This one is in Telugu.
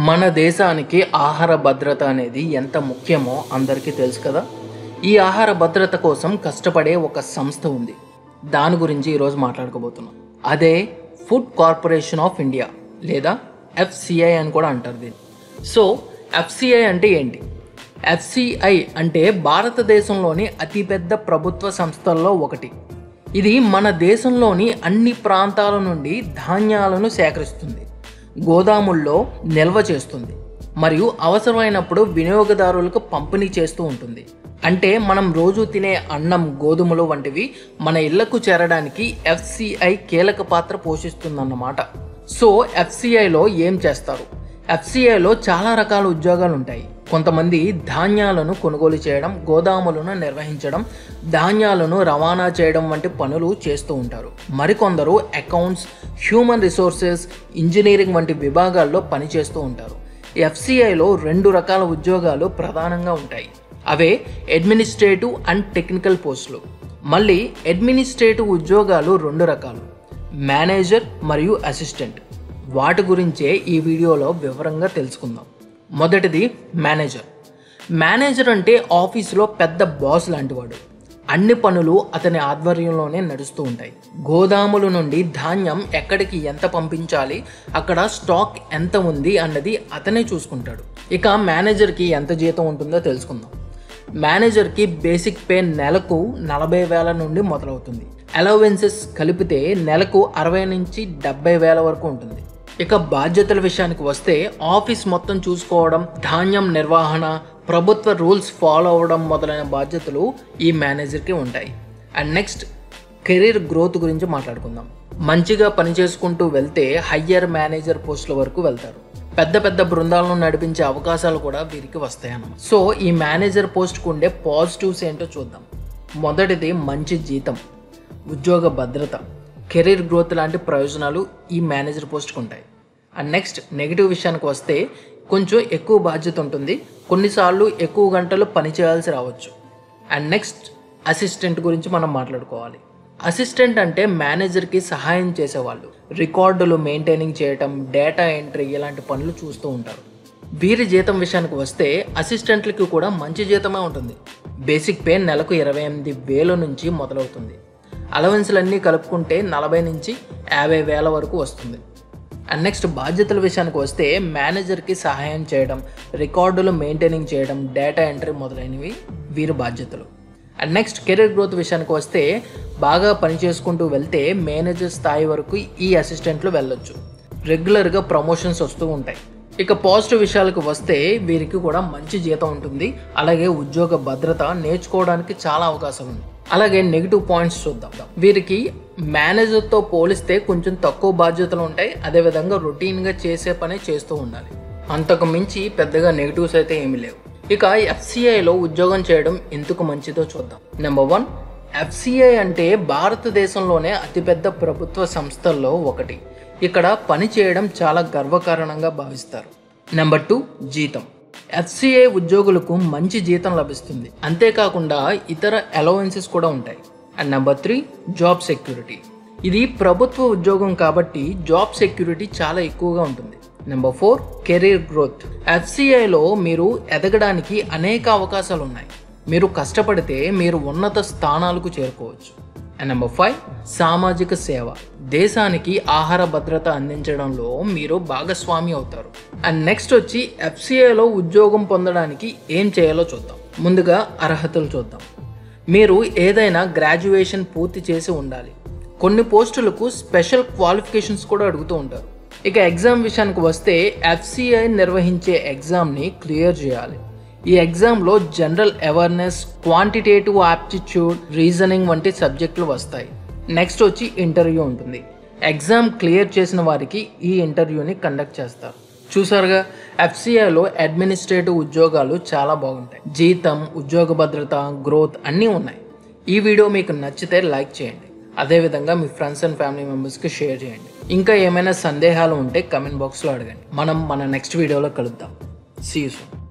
మన దేశానికి ఆహార భద్రత అనేది ఎంత ముఖ్యమో అందరికీ తెలుసు కదా ఈ ఆహార భద్రత కోసం కష్టపడే ఒక సంస్థ ఉంది దాని గురించి ఈరోజు మాట్లాడుకోబోతున్నాం అదే ఫుడ్ కార్పొరేషన్ ఆఫ్ ఇండియా లేదా ఎఫ్సిఐ అని కూడా అంటారు దీన్ని సో ఎఫ్సిఐ అంటే ఏంటి ఎఫ్సిఐ అంటే భారతదేశంలోని అతిపెద్ద ప్రభుత్వ సంస్థల్లో ఒకటి ఇది మన దేశంలోని అన్ని ప్రాంతాల నుండి ధాన్యాలను సేకరిస్తుంది గోదాముల్లో నిల్వ చేస్తుంది మరియు అవసరమైనప్పుడు వినియోగదారులకు పంపిణీ చేస్తూ ఉంటుంది అంటే మనం రోజు తినే అన్నం గోధుమలు వంటివి మన ఇళ్లకు చేరడానికి ఎఫ్సిఐ కీలక పాత్ర పోషిస్తుందన్నమాట సో ఎఫ్సిఐలో ఏం చేస్తారు ఎఫ్సిఐలో చాలా రకాల ఉద్యోగాలు ఉంటాయి కొంతమంది ధాన్యాలను కొనుగోలు చేయడం గోదాములను నిర్వహించడం ధాన్యాలను రవాణా చేయడం వంటి పనులు చేస్తూ ఉంటారు మరికొందరు అకౌంట్స్ హ్యూమన్ రిసోర్సెస్ ఇంజనీరింగ్ వంటి విభాగాల్లో పనిచేస్తూ ఉంటారు ఎఫ్సిఐలో రెండు రకాల ఉద్యోగాలు ప్రధానంగా ఉంటాయి అవే అడ్మినిస్ట్రేటివ్ అండ్ టెక్నికల్ పోస్టులు మళ్ళీ అడ్మినిస్ట్రేటివ్ ఉద్యోగాలు రెండు రకాలు మేనేజర్ మరియు అసిస్టెంట్ వాటి గురించే ఈ వీడియోలో వివరంగా తెలుసుకుందాం మొదటిది మేనేజర్ మేనేజర్ అంటే ఆఫీసులో పెద్ద బాస్ లాంటివాడు అన్ని పనులు అతని ఆధ్వర్యంలోనే నడుస్తూ ఉంటాయి గోదాముల నుండి ధాన్యం ఎక్కడికి ఎంత పంపించాలి అక్కడ స్టాక్ ఎంత ఉంది అన్నది అతనే చూసుకుంటాడు ఇక మేనేజర్కి ఎంత జీతం ఉంటుందో తెలుసుకుందాం మేనేజర్కి బేసిక్ పే నెలకు నలభై వేల నుండి మొదలవుతుంది అలవెన్సెస్ కలిపితే నెలకు అరవై నుంచి డెబ్బై వేల వరకు ఉంటుంది ఇక బాధ్యతల విషయానికి వస్తే ఆఫీస్ మొత్తం చూసుకోవడం ధాన్యం నిర్వహణ ప్రభుత్వ రూల్స్ ఫాలో అవ్వడం మొదలైన బాధ్యతలు ఈ మేనేజర్కి ఉంటాయి అండ్ నెక్స్ట్ కెరీర్ గ్రోత్ గురించి మాట్లాడుకుందాం మంచిగా పనిచేసుకుంటూ వెళ్తే హయ్యర్ మేనేజర్ పోస్టుల వరకు వెళ్తారు పెద్ద పెద్ద బృందాలను నడిపించే అవకాశాలు కూడా వీరికి వస్తాయన్నమాట సో ఈ మేనేజర్ పోస్ట్కు ఉండే పాజిటివ్స్ ఏంటో చూద్దాం మొదటిది మంచి జీతం ఉద్యోగ భద్రత కెరీర్ గ్రోత్ లాంటి ప్రయోజనాలు ఈ మేనేజర్ పోస్ట్కి ఉంటాయి అండ్ నెక్స్ట్ నెగిటివ్ విషయానికి వస్తే కొంచెం ఎక్కువ బాధ్యత ఉంటుంది కొన్నిసార్లు ఎక్కువ గంటలు పని చేయాల్సి రావచ్చు అండ్ నెక్స్ట్ అసిస్టెంట్ గురించి మనం మాట్లాడుకోవాలి అసిస్టెంట్ అంటే మేనేజర్కి సహాయం చేసేవాళ్ళు రికార్డులు మెయింటైనింగ్ చేయటం డేటా ఎంట్రీ ఇలాంటి పనులు చూస్తూ ఉంటారు వీరి జీతం విషయానికి వస్తే అసిస్టెంట్లకి కూడా మంచి జీతమే ఉంటుంది బేసిక్ పే నెలకు ఇరవై ఎనిమిది వేల నుంచి మొదలవుతుంది అలవెన్స్లన్నీ కలుపుకుంటే నలభై నుంచి యాభై వేల వరకు వస్తుంది అండ్ నెక్స్ట్ బాధ్యతల విషయానికి వస్తే మేనేజర్కి సహాయం చేయడం రికార్డులు మెయింటైనింగ్ చేయడం డేటా ఎంట్రీ మొదలైనవి వీరి బాధ్యతలు అండ్ నెక్స్ట్ కెరీర్ గ్రోత్ విషయానికి వస్తే బాగా పని చేసుకుంటూ వెళ్తే మేనేజర్ స్థాయి వరకు ఈ అసిస్టెంట్లు వెళ్ళొచ్చు రెగ్యులర్గా ప్రమోషన్స్ వస్తూ ఉంటాయి ఇక పాజిటివ్ విషయాలకు వస్తే వీరికి కూడా మంచి జీతం ఉంటుంది అలాగే ఉద్యోగ భద్రత నేర్చుకోవడానికి చాలా అవకాశం ఉంది అలాగే నెగిటివ్ పాయింట్స్ చూద్దాం వీరికి మేనేజర్తో పోలిస్తే కొంచెం తక్కువ బాధ్యతలు ఉంటాయి అదేవిధంగా రొటీన్గా చేసే పనే చేస్తూ ఉండాలి అంతకు మించి పెద్దగా నెగిటివ్స్ అయితే ఏమీ లేవు ఇక ఎఫ్సిఐలో ఉద్యోగం చేయడం ఎందుకు మంచిదో చూద్దాం నెంబర్ వన్ ఎఫ్సిఐ అంటే భారతదేశంలోనే అతిపెద్ద ప్రభుత్వ సంస్థల్లో ఒకటి ఇక్కడ పని చేయడం చాలా గర్వకారణంగా భావిస్తారు నెంబర్ టూ జీతం ఎఫ్సిఐ ఉద్యోగులకు మంచి జీతం లభిస్తుంది అంతేకాకుండా ఇతర అలవెన్సెస్ కూడా ఉంటాయి and number three job security ఇది ప్రభుత్వ ఉద్యోగం కాబట్టి జాబ్ సెక్యూరిటీ చాలా ఎక్కువగా ఉంటుంది నెంబర్ ఫోర్ కెరీర్ గ్రోత్ ఎఫ్సిఐలో మీరు ఎదగడానికి అనేక అవకాశాలు ఉన్నాయి మీరు కష్టపడితే మీరు ఉన్నత స్థానాలకు చేరుకోవచ్చు అండ్ నెంబర్ ఫైవ్ సామాజిక సేవ దేశానికి ఆహార భద్రత అందించడంలో మీరు భాగస్వామి అవుతారు అండ్ నెక్స్ట్ వచ్చి ఎఫ్సిఐలో ఉద్యోగం పొందడానికి ఏం చేయాలో చూద్దాం ముందుగా అర్హతలు చూద్దాం మీరు ఏదైనా గ్రాడ్యుయేషన్ పూర్తి చేసి ఉండాలి కొన్ని పోస్టులకు స్పెషల్ క్వాలిఫికేషన్స్ కూడా అడుగుతూ ఉంటారు ఇక ఎగ్జామ్ విషయానికి వస్తే ఎఫ్సిఐ నిర్వహించే ఎగ్జామ్ని క్లియర్ చేయాలి ఈ ఎగ్జామ్లో general awareness quantitative aptitude reasoning వంటి సబ్జెక్టులు వస్తాయి నెక్స్ట్ వచ్చి ఇంటర్వ్యూ ఉంటుంది ఎగ్జామ్ క్లియర్ చేసిన వారికి ఈ ఇంటర్వ్యూని కండక్ట్ చేస్తారు చూసారుగా ఎఫ్సిఐలో అడ్మినిస్ట్రేటివ్ ఉద్యోగాలు చాలా బాగుంటాయి జీతం ఉద్యోగ భద్రత గ్రోత్ అన్నీ ఉన్నాయి ఈ వీడియో మీకు నచ్చితే లైక్ చేయండి అదేవిధంగా మీ ఫ్రెండ్స్ అండ్ ఫ్యామిలీ మెంబర్స్కి షేర్ చేయండి ఇంకా ఏమైనా సందేహాలు ఉంటే కమెంట్ బాక్స్లో అడగండి మనం మన నెక్స్ట్ వీడియోలో కలుద్దాం సీ యూ సూన్